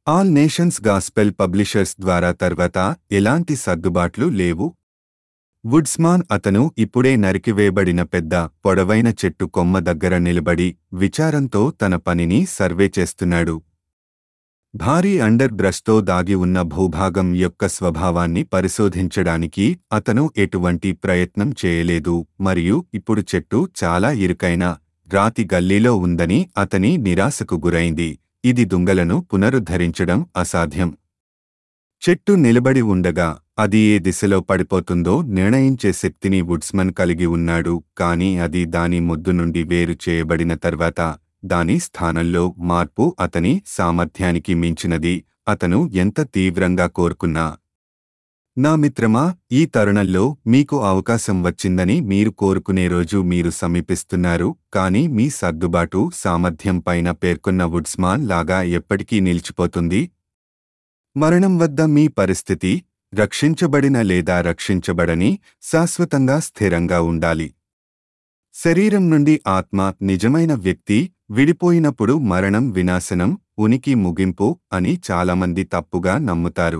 all nations gospel publishers ద్వారా తర్వాత ఎలాంటి సర్దుబాట్లు లేవు వుడ్స్మాన్ అతను ఇప్పుడే నరికివేయబడిన పెద్ద పొడవైన చెట్టు కొమ్మ దగ్గర నిలబడి విచారంతో తన పనిని సర్వే చేస్తున్నాడు భారీ అండర్ బ్రష్తో దాగి ఉన్న భూభాగం యొక్క స్వభావాన్ని పరిశోధించడానికి అతను ఎటువంటి ప్రయత్నం చేయలేదు మరియు ఇప్పుడు చెట్టు చాలా ఇరుకైన రాతి గల్లీలో ఉందని అతని నిరాశకు గురైంది ఇది దుంగలను పునరుద్ధరించడం అసాధ్యం చెట్టు నిలబడి ఉండగా అది ఏ దిశలో పడిపోతుందో నిర్ణయించే శక్తిని వుడ్స్మన్ కలిగి ఉన్నాడు కాని అది దాని ముద్దు నుండి వేరు చేయబడిన తర్వాత దాని స్థానంలో మార్పు అతని సామర్థ్యానికి మించినది అతను ఎంత తీవ్రంగా కోరుకున్నా నా మిత్రమా ఈ తరుణంలో మీకు అవకాశం వచ్చిందని మీరు కోరుకునే రోజు మీరు సమీపిస్తున్నారు కానీ మీ సర్దుబాటు సామర్థ్యం పైన పేర్కొన్న వుడ్స్మాన్ లాగా ఎప్పటికీ నిలిచిపోతుంది మరణం వద్ద మీ పరిస్థితి రక్షించబడిన లేదా రక్షించబడని శాశ్వతంగా స్థిరంగా ఉండాలి శరీరం నుండి ఆత్మ నిజమైన వ్యక్తి విడిపోయినప్పుడు మరణం వినాశనం ఉనికి ముగింపు అని చాలామంది తప్పుగా నమ్ముతారు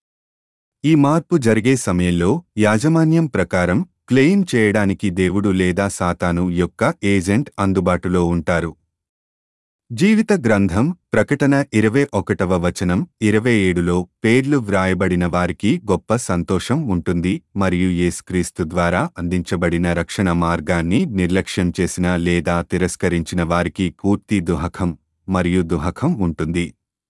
ఈ మార్పు జరిగే సమయంలో యాజమాన్యం ప్రకారం క్లెయిమ్ చేయడానికి దేవుడు లేదా సాతాను యొక్క ఏజెంట్ అందుబాటులో ఉంటారు జీవిత గ్రంథం ప్రకటన ఇరవై ఒకటవ వచనం ఇరవై ఏడులో పేర్లు వ్రాయబడిన వారికి గొప్ప సంతోషం ఉంటుంది మరియు యేసుక్రీస్తు ద్వారా అందించబడిన రక్షణ మార్గాన్ని నిర్లక్ష్యం చేసిన లేదా తిరస్కరించిన వారికి పూర్తి దుహకం మరియు దుహకం ఉంటుంది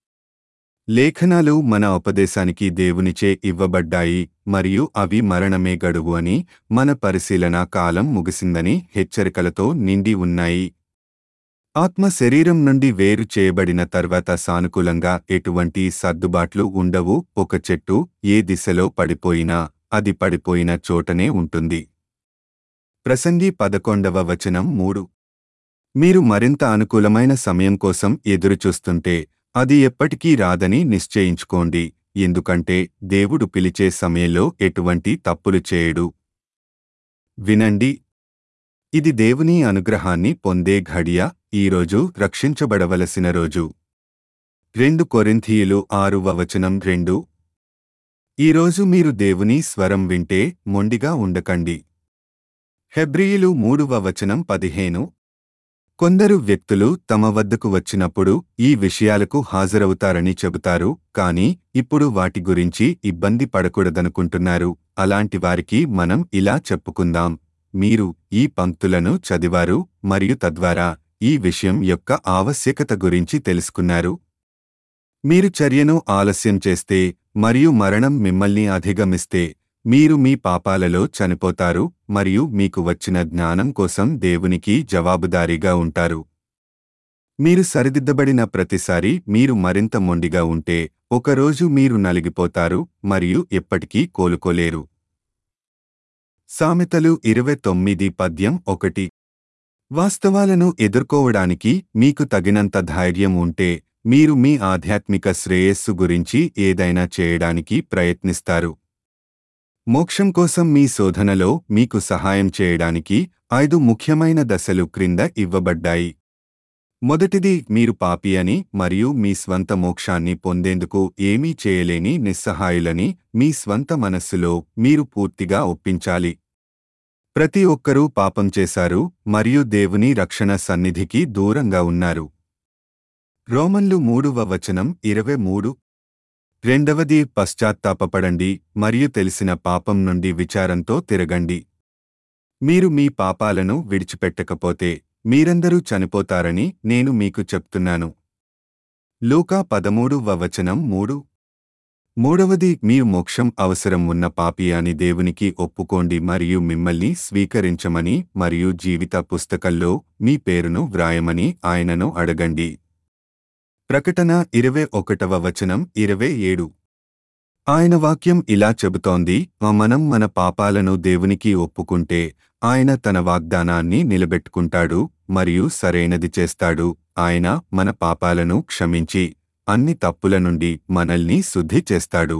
లేఖనాలు మన ఉపదేశానికి దేవునిచే ఇవ్వబడ్డాయి మరియు అవి మరణమే గడువు అని మన పరిశీలన కాలం ముగిసిందని హెచ్చరికలతో నిండి ఉన్నాయి ఆత్మ శరీరం నుండి వేరు చేయబడిన తర్వాత సానుకూలంగా ఎటువంటి సర్దుబాట్లు ఉండవు ఒక చెట్టు ఏ దిశలో పడిపోయినా అది పడిపోయిన చోటనే ఉంటుంది ప్రసంగి పదకొండవ వచనం మూడు మీరు మరింత అనుకూలమైన సమయం కోసం ఎదురుచూస్తుంటే అది ఎప్పటికీ రాదని నిశ్చయించుకోండి ఎందుకంటే దేవుడు పిలిచే సమయంలో ఎటువంటి తప్పులు చేయడు వినండి ఇది దేవుని అనుగ్రహాన్ని పొందే ఘడియ ఈరోజు రక్షించబడవలసిన రోజు రెండు కొరింథీయులు ఆరువ వచనం రెండు ఈరోజు మీరు దేవుని స్వరం వింటే మొండిగా ఉండకండి హెబ్రియులు మూడవ వచనం పదిహేను కొందరు వ్యక్తులు తమ వద్దకు వచ్చినప్పుడు ఈ విషయాలకు హాజరవుతారని చెబుతారు కాని ఇప్పుడు వాటి గురించి ఇబ్బంది పడకూడదనుకుంటున్నారు అలాంటి వారికి మనం ఇలా చెప్పుకుందాం మీరు ఈ పంక్తులను చదివారు మరియు తద్వారా ఈ విషయం యొక్క ఆవశ్యకత గురించి తెలుసుకున్నారు మీరు చర్యను ఆలస్యం చేస్తే మరియు మరణం మిమ్మల్ని అధిగమిస్తే మీరు మీ పాపాలలో చనిపోతారు మరియు మీకు వచ్చిన జ్ఞానం కోసం దేవునికి జవాబుదారీగా ఉంటారు మీరు సరిదిద్దబడిన ప్రతిసారి మీరు మరింత మొండిగా ఉంటే ఒకరోజు మీరు నలిగిపోతారు మరియు ఎప్పటికీ కోలుకోలేరు సామెతలు ఇరవై తొమ్మిది పద్యం ఒకటి వాస్తవాలను ఎదుర్కోవడానికి మీకు తగినంత ధైర్యం ఉంటే మీరు మీ ఆధ్యాత్మిక శ్రేయస్సు గురించి ఏదైనా చేయడానికి ప్రయత్నిస్తారు మోక్షం కోసం మీ శోధనలో మీకు సహాయం చేయడానికి ఐదు ముఖ్యమైన దశలు క్రింద ఇవ్వబడ్డాయి మొదటిది మీరు పాపి అని మరియు మీ స్వంత మోక్షాన్ని పొందేందుకు ఏమీ చేయలేని నిస్సహాయులని మీ స్వంత మనస్సులో మీరు పూర్తిగా ఒప్పించాలి ప్రతి ఒక్కరూ పాపం చేశారు మరియు దేవుని రక్షణ సన్నిధికి దూరంగా ఉన్నారు రోమన్లు మూడవ వచనం ఇరవై మూడు రెండవది పశ్చాత్తాపపడండి మరియు తెలిసిన పాపం నుండి విచారంతో తిరగండి మీరు మీ పాపాలను విడిచిపెట్టకపోతే మీరందరూ చనిపోతారని నేను మీకు చెప్తున్నాను లూకా పదమూడు వచనం మూడు మూడవది మీరు మోక్షం అవసరం ఉన్న పాపి అని దేవునికి ఒప్పుకోండి మరియు మిమ్మల్ని స్వీకరించమని మరియు జీవిత పుస్తకంలో మీ పేరును వ్రాయమని ఆయనను అడగండి ప్రకటన ఇరవై ఒకటవ వచనం ఇరవై ఏడు ఆయన వాక్యం ఇలా చెబుతోంది మనం మన పాపాలను దేవునికి ఒప్పుకుంటే ఆయన తన వాగ్దానాన్ని నిలబెట్టుకుంటాడు మరియు సరైనది చేస్తాడు ఆయన మన పాపాలను క్షమించి అన్ని తప్పుల నుండి మనల్ని శుద్ధి చేస్తాడు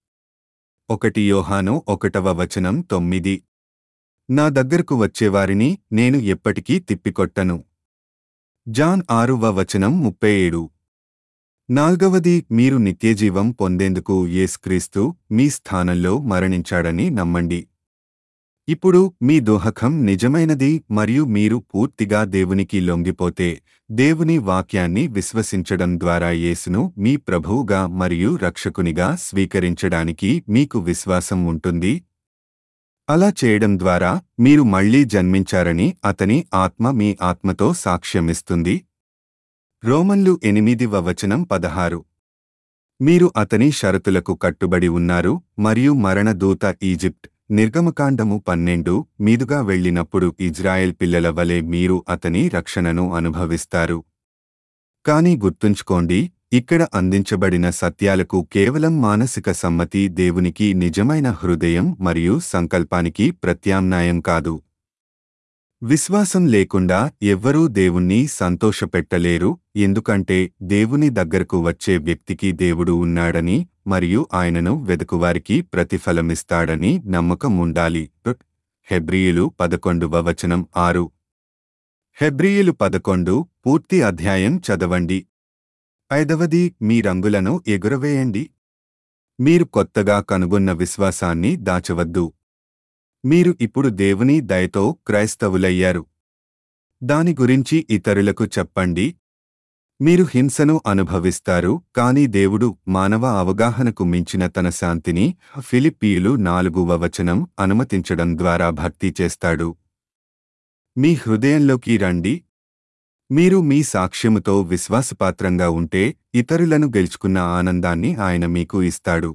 ఒకటి యోహాను ఒకటవ వచనం తొమ్మిది నా దగ్గరకు వచ్చేవారిని నేను ఎప్పటికీ తిప్పికొట్టను జాన్ ఆరువ వచనం ముప్పై ఏడు నాల్గవది మీరు నిత్యజీవం పొందేందుకు యేసుక్రీస్తు మీ స్థానంలో మరణించాడని నమ్మండి ఇప్పుడు మీ దోహకం నిజమైనది మరియు మీరు పూర్తిగా దేవునికి లొంగిపోతే దేవుని వాక్యాన్ని విశ్వసించడం ద్వారా యేసును మీ ప్రభువుగా మరియు రక్షకునిగా స్వీకరించడానికి మీకు విశ్వాసం ఉంటుంది అలా చేయడం ద్వారా మీరు మళ్లీ జన్మించారని అతని ఆత్మ మీ ఆత్మతో సాక్ష్యమిస్తుంది రోమన్లు ఎనిమిదివ వచనం పదహారు మీరు అతని షరతులకు కట్టుబడి ఉన్నారు మరియు మరణదూత ఈజిప్ట్ నిర్గమకాండము పన్నెండు మీదుగా వెళ్ళినప్పుడు ఇజ్రాయెల్ పిల్లల వలె మీరు అతని రక్షణను అనుభవిస్తారు కాని గుర్తుంచుకోండి ఇక్కడ అందించబడిన సత్యాలకు కేవలం మానసిక సమ్మతి దేవునికి నిజమైన హృదయం మరియు సంకల్పానికి ప్రత్యామ్నాయం కాదు విశ్వాసం లేకుండా ఎవ్వరూ దేవుణ్ణి సంతోషపెట్టలేరు ఎందుకంటే దేవుని దగ్గరకు వచ్చే వ్యక్తికి దేవుడు ఉన్నాడని మరియు ఆయనను వెదుకువారికి ప్రతిఫలమిస్తాడని నమ్మకం ఉండాలి హెబ్రియులు పదకొండువ వచనం ఆరు హెబ్రియులు పదకొండు పూర్తి అధ్యాయం చదవండి ఐదవది మీ రంగులను ఎగురవేయండి మీరు కొత్తగా కనుగొన్న విశ్వాసాన్ని దాచవద్దు మీరు ఇప్పుడు దేవుని దయతో క్రైస్తవులయ్యారు దాని గురించి ఇతరులకు చెప్పండి మీరు హింసను అనుభవిస్తారు కాని దేవుడు మానవ అవగాహనకు మించిన తన శాంతిని ఫిలిప్పీయులు నాలుగువ వచనం అనుమతించడం ద్వారా భర్తీ చేస్తాడు మీ హృదయంలోకి రండి మీరు మీ సాక్ష్యముతో విశ్వాసపాత్రంగా ఉంటే ఇతరులను గెలుచుకున్న ఆనందాన్ని ఆయన మీకు ఇస్తాడు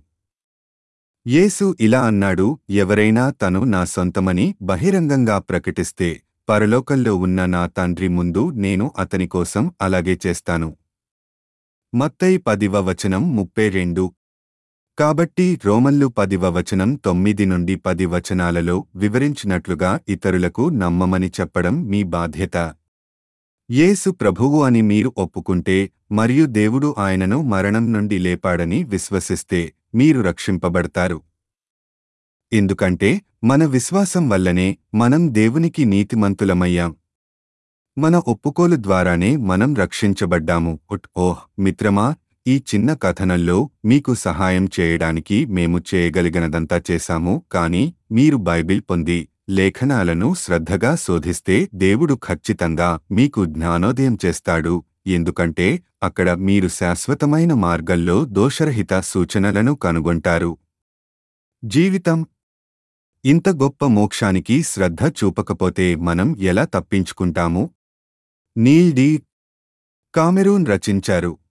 యేసు ఇలా అన్నాడు ఎవరైనా తను నా సొంతమని బహిరంగంగా ప్రకటిస్తే పరలోకంలో ఉన్న నా తండ్రి ముందు నేను అతని కోసం అలాగే చేస్తాను మత్తయి పదివ వచనం ముప్పై రెండు కాబట్టి రోమన్లు పదివ వచనం తొమ్మిది నుండి పది వచనాలలో వివరించినట్లుగా ఇతరులకు నమ్మమని చెప్పడం మీ బాధ్యత యేసు ప్రభువు అని మీరు ఒప్పుకుంటే మరియు దేవుడు ఆయనను మరణం నుండి లేపాడని విశ్వసిస్తే మీరు రక్షింపబడతారు ఎందుకంటే మన విశ్వాసం వల్లనే మనం దేవునికి నీతిమంతులమయ్యాం మన ఒప్పుకోలు ద్వారానే మనం రక్షించబడ్డాము ఉట్ ఓహ్ మిత్రమా ఈ చిన్న కథనంలో మీకు సహాయం చేయడానికి మేము చేయగలిగినదంతా చేశాము కాని మీరు బైబిల్ పొంది లేఖనాలను శ్రద్ధగా శోధిస్తే దేవుడు ఖచ్చితంగా మీకు జ్ఞానోదయం చేస్తాడు ఎందుకంటే అక్కడ మీరు శాశ్వతమైన మార్గంలో దోషరహిత సూచనలను కనుగొంటారు జీవితం ఇంత గొప్ప మోక్షానికి శ్రద్ధ చూపకపోతే మనం ఎలా తప్పించుకుంటాము నీల్ డి కామెరూన్ రచించారు